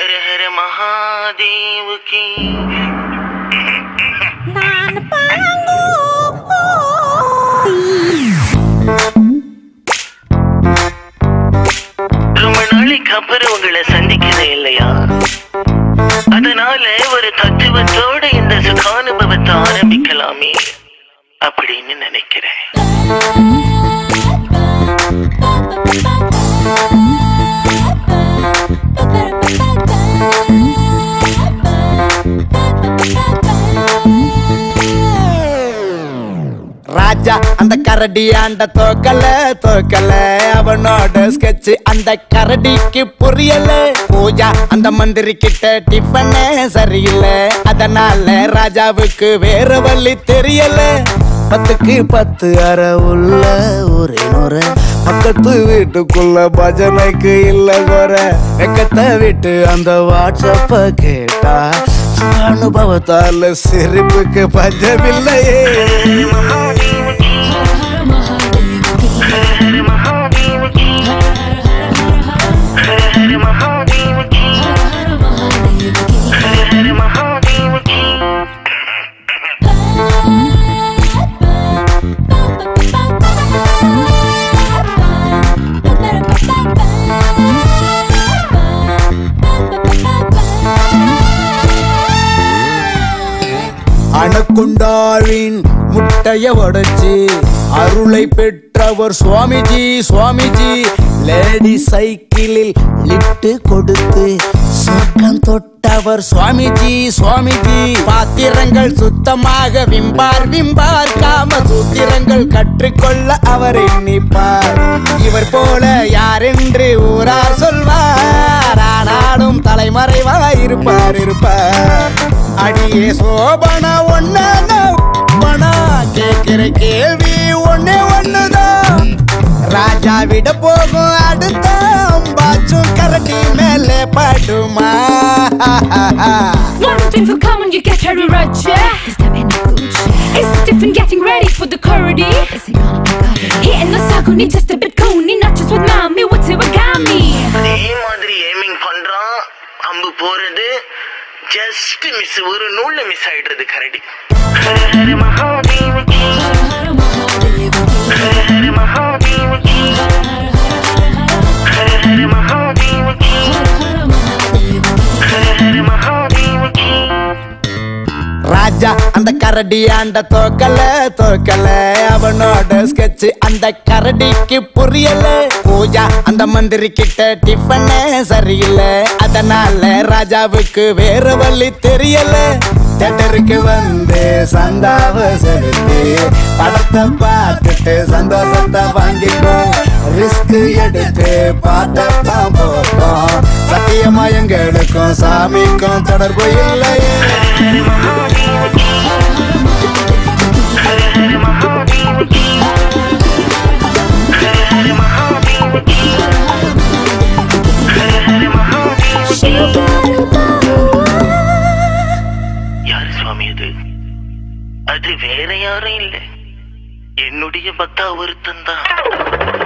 हर हर महादेव की ரொம்ப நாளைக்கு அப்புறம் உங்களை சந்திக்கிறேன் இல்லையா அதனால ஒரு தத்துவத்தோட இந்த சுகானுபவத்தை ஆரம்பிக்கலாமே அப்படின்னு நினைக்கிறேன் ராஜா அந்த கரடி ஆண்ட தோக்கல தோக்கல அவனோட ஸ்கெட்ச் அந்த கரடிக்கு புரியல பூஜா அந்த மந்திரி கிட்ட டிஃபனே சரியில்லை அதனால ராஜாவுக்கு வேற வழி தெரியல பத்துக்கு பத்து அரை உள்ள ஒரே முறை பக்கத்து வீட்டுக்குள்ள பஜனைக்கு இல்ல குறை வெக்கத்தை விட்டு அந்த வாட்ஸ்அப்ப கேட்டா அனுபவத்தால சிரிப்புக்கு பஞ்சமில்லையே महादेव की हर हर महादेव की हर हर महादेव की हर हर महादेव की அணுக்குண்டாவின் முட்டைய உடைச்சு அருளை பெற்றவர் சுவாமிஜி சுவாமிஜி லேடி சைக்கிளில் லிப்ட் கொடுத்து சொர்க்கம் தொட்டவர் சுவாமிஜி சுவாமிஜி பாத்திரங்கள் சுத்தமாக விம்பார் விம்பார் காம சூத்திரங்கள் கற்றுக்கொள்ள அவர் எண்ணிப்பார் இவர் போல யாரென்று ஊரார் சொல்வார் ஆனாலும் தலைமறைவாய் இருப்பார் இருப்பார் அடியே சோபனா ஒன்னா கேட்கிற கேள்வி ஒன்னே ஒண்ணுதான் ராஜா விட போகும் அடுத்த அம்பாச்சும் கரடி மேலே படுமா One thing for common, you get carried right, yeah. Is that in a good yeah? It's different getting ready for the curdy. Is it gonna be good? Hitting the circle, need just a bit coney, not just with mommy, what's it with me? அதே மாதிரி aiming பண்றான் அம்பு போறது just miss ஒரு நூல்ல miss ஆயிடுறது கரடி ஹர ஹர மகாதேவ கி ஹர ஹர மகாதேவ கி ஹர ஹர மகாதேவ கி ஹர ஹர மகாதேவ கி ராஜா அந்த கரடி ஆண்ட தோக்கல தோக்கல அவனோட ஸ்கெட்ச் அந்த கரடிக்கு புரியல பூஜா அந்த மந்திரி கிட்ட டிஃபனே சரியில்லை அதனால ராஜாவுக்கு வேற வழி தெரியல தேட்டருக்கு வந்து சந்தாவ செலுத்தி படத்தை பார்த்துட்டு சந்தோஷத்தை வாங்கிக்கோ ரிஸ்க் எடுத்து பார்த்தத்தான் போட்டோம் சத்தியமா எங்களுக்கும் சாமிக்கும் தொடர்பு இல்லையே ஹர மகாதேவ கி ஹர ஹர மகாதேவ கி ஹர ஹர மகாதேவ கி ஹர ஹர மகாதேவ கி யாரு சுவாமி அது அது வேற யாரும் இல்லை என்னுடைய பக்தா ஒருத்தன் தான்